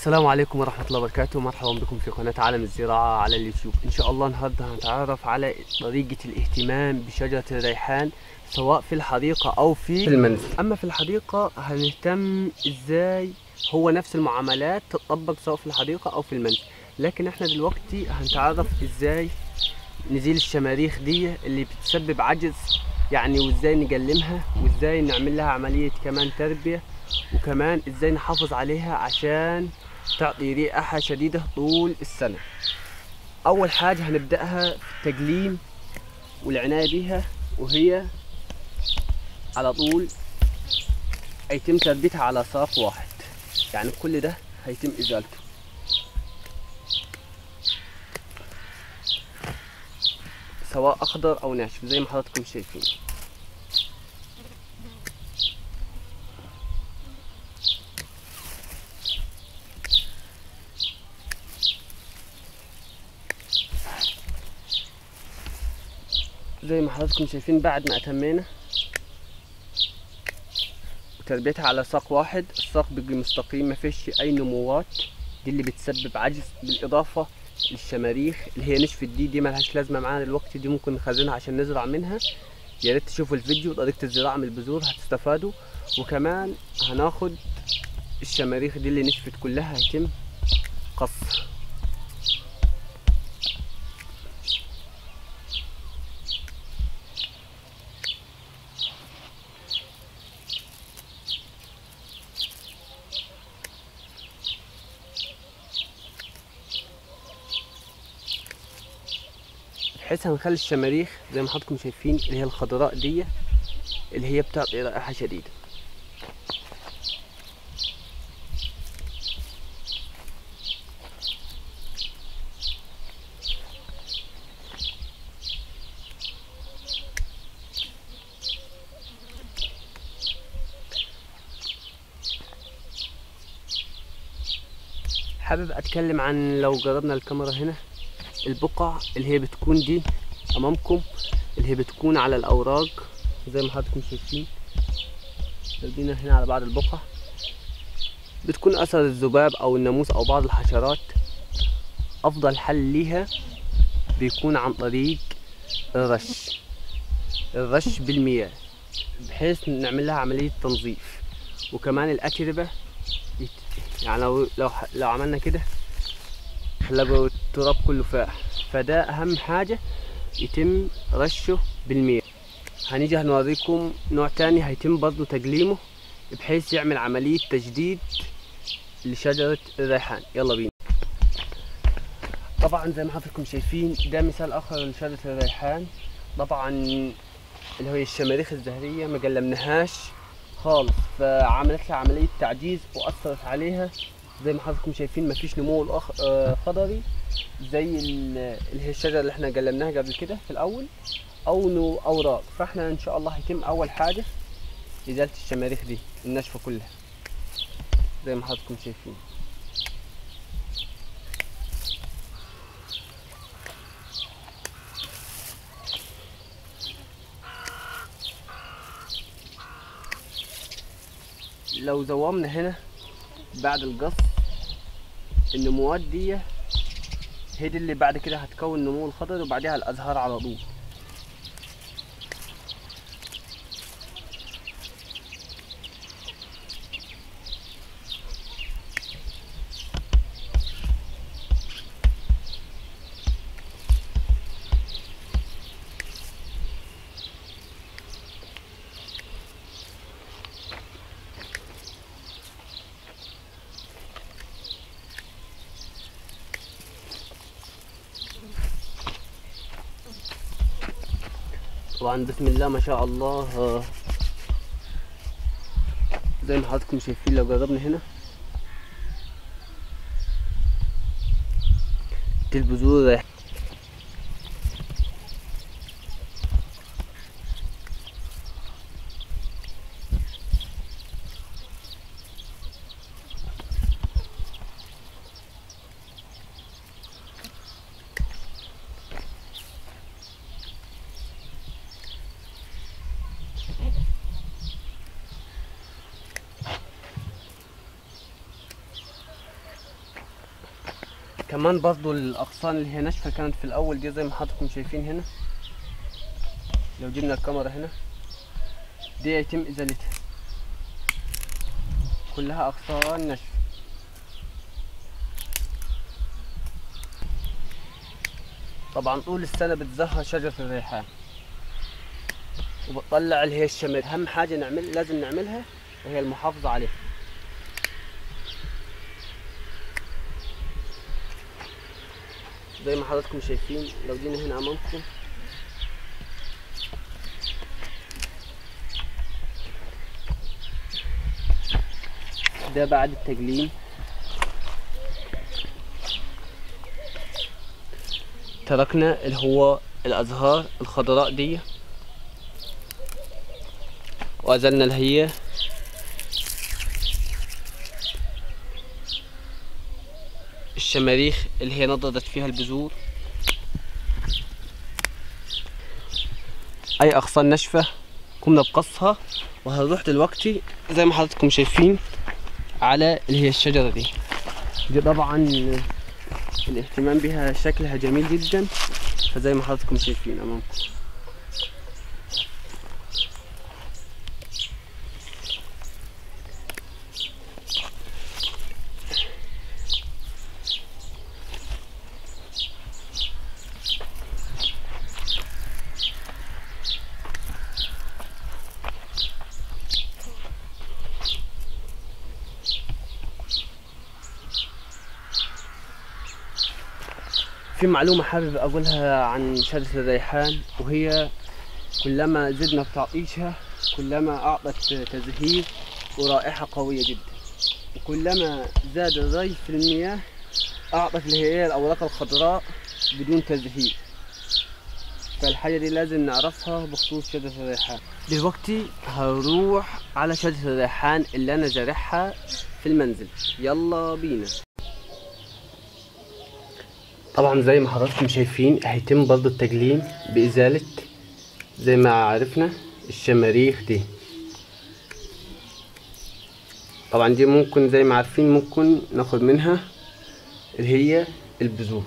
السلام عليكم ورحمة الله وبركاته مرحبا بكم في قناة عالم الزراعة على اليوتيوب إن شاء الله النهاردة هنتعرف على طريقة الاهتمام بشجرة الريحان سواء في الحديقة أو في المنزل أما في الحديقة هنهتم إزاي هو نفس المعاملات تطبق سواء في الحديقة أو في المنزل لكن احنا دلوقتي هنتعرف إزاي نزيل الشماريخ دي اللي بتسبب عجز يعني وإزاي نجلمها وإزاي نعمل لها عملية كمان تربية وكمان ازاي نحافظ عليها عشان تعطي رائحة شديدة طول السنة أول حاجة هنبدأها في التقليم والعناية بيها وهي على طول هيتم تربيتها على ساق واحد يعني كل ده هيتم إزالته سواء أخضر أو ناشف زي ما حضراتكم شايفين زي ما حضراتكم شايفين بعد ما اتمينا وتربيتها على ساق واحد الساق بيجي مستقيم ما فيش اي نموات دي اللي بتسبب عجز بالاضافه للشماريخ اللي هي نشفت دي دي ملهاش لازمه معانا دلوقتي دي ممكن نخزنها عشان نزرع منها يا ريت تشوفوا الفيديو طريقه الزراعه من البذور هتستفادوا وكمان هناخد الشماريخ دي اللي نشفت كلها هيتم قصها بحيث هنخلي الشماريخ زي ما حضراتكم شايفين اللي هي الخضراء دي اللي هي بتعطي رائحة شديدة حابب اتكلم عن لو جربنا الكاميرا هنا البقع اللي هي بتكون دي امامكم اللي هي بتكون على الاوراق زي ما حضراتكم شايفين جايبينها هنا على بعض البقع بتكون اثر الذباب او الناموس او بعض الحشرات افضل حل ليها بيكون عن طريق الرش الرش بالمياه بحيث نعمل لها عملية تنظيف وكمان الأتربة يعني لو لو لو عملنا كده هنلاقوا التراب كله فاح فده اهم حاجة يتم رشه بالمياه هنيجي هنوريكم نوع تاني هيتم برضه تقليمه بحيث يعمل عملية تجديد لشجرة الريحان يلا بينا طبعا زي ما حضراتكم شايفين ده مثال اخر لشجرة الريحان طبعا اللي هي الشماريخ الزهرية ما قلمناهاش خالص فعملت لها عملية تعجيز وأثرت عليها زي ما حضراتكم شايفين مفيش نمو الأخ... آه خضري زي اللي هي الشجره اللي احنا قلمناها قبل كده في الاول او نو اوراق فاحنا ان شاء الله هيتم اول حاجه ازاله الشماريخ دي الناشفه كلها زي ما حضراتكم شايفين لو زومنا هنا بعد القص النموات دي هي دي اللي بعد كده هتكون نمو الخضر وبعدها الازهار على طول طبعا بسم الله ما شاء الله زي ما حضراتكم شايفين لو جربنا هنا دي البذور كمان برضو الاغصان اللي هي ناشفه كانت في الاول دي زي ما حضراتكم شايفين هنا لو جبنا الكاميرا هنا دي يتم ازالتها كلها اغصان ناشفه طبعا طول السنه بتزهر شجره الريحان وبتطلع اللي هي الشمر اهم حاجه نعمل لازم نعملها وهي المحافظه عليها زي ما حضراتكم شايفين لو جينا هنا امامكم ده بعد التجليم تركنا اللي هو الازهار الخضراء دي وازلنا اللي هي الشماريخ اللي هي نضدت فيها البذور اي اغصان ناشفه قمنا بقصها وهنروح دلوقتي زي ما حضراتكم شايفين على اللي هي الشجره دي دي طبعا الاهتمام بها شكلها جميل جدا فزي ما حضراتكم شايفين امامكم في معلومة حابب أقولها عن شجرة الريحان وهي كلما زدنا في تعطيشها كلما أعطت تزهير ورائحة قوية جدا وكلما زاد الري في المياه أعطت اللي هي الأوراق الخضراء بدون تزهير فالحاجة دي لازم نعرفها بخصوص شجرة الريحان دلوقتي هروح على شجرة الريحان اللي أنا زارعها في المنزل يلا بينا طبعا زي ما حضراتكم شايفين هيتم برضو التجليم بإزالة زي ما عرفنا الشماريخ دي طبعا دي ممكن زي ما عارفين ممكن ناخد منها اللي هي البذور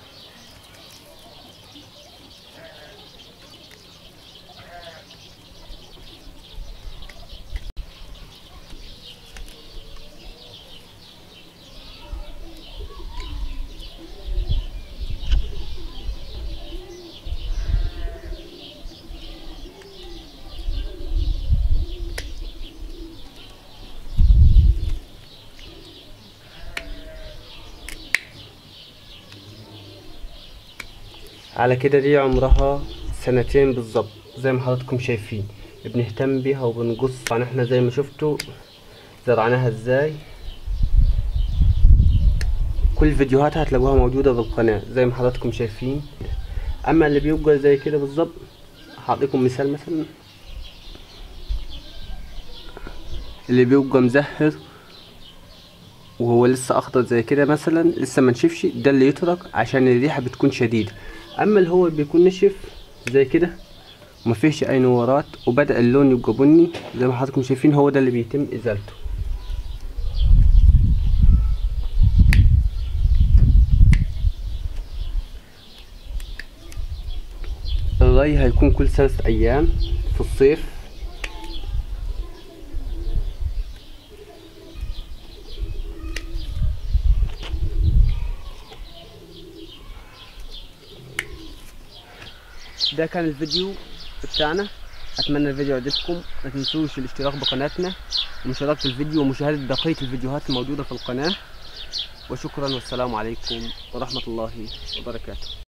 على كده دي عمرها سنتين بالظبط زي ما حضراتكم شايفين بنهتم بيها وبنقص طبعا احنا زي ما شفتوا زرعناها ازاي كل الفيديوهات هتلاقوها موجودة بالقناة زي ما حضراتكم شايفين اما اللي بيبقى زي كده بالظبط هعطيكم مثال مثلا اللي بيبقى مزهر وهو لسه اخضر زي كده مثلا لسه ما نشفش ده اللي يترك عشان الريحه بتكون شديده اما اللي هو بيكون نشف زي كده ومفيش اي نورات وبدا اللون يبقى بني زي ما حضراتكم شايفين هو ده اللي بيتم ازالته الري هيكون كل ثلاث ايام في الصيف ده كان الفيديو بتاعنا اتمنى الفيديو عجبكم ما تنسوش الاشتراك بقناتنا ومشاركة الفيديو ومشاهدة بقية الفيديوهات الموجودة في القناة وشكرا والسلام عليكم ورحمة الله وبركاته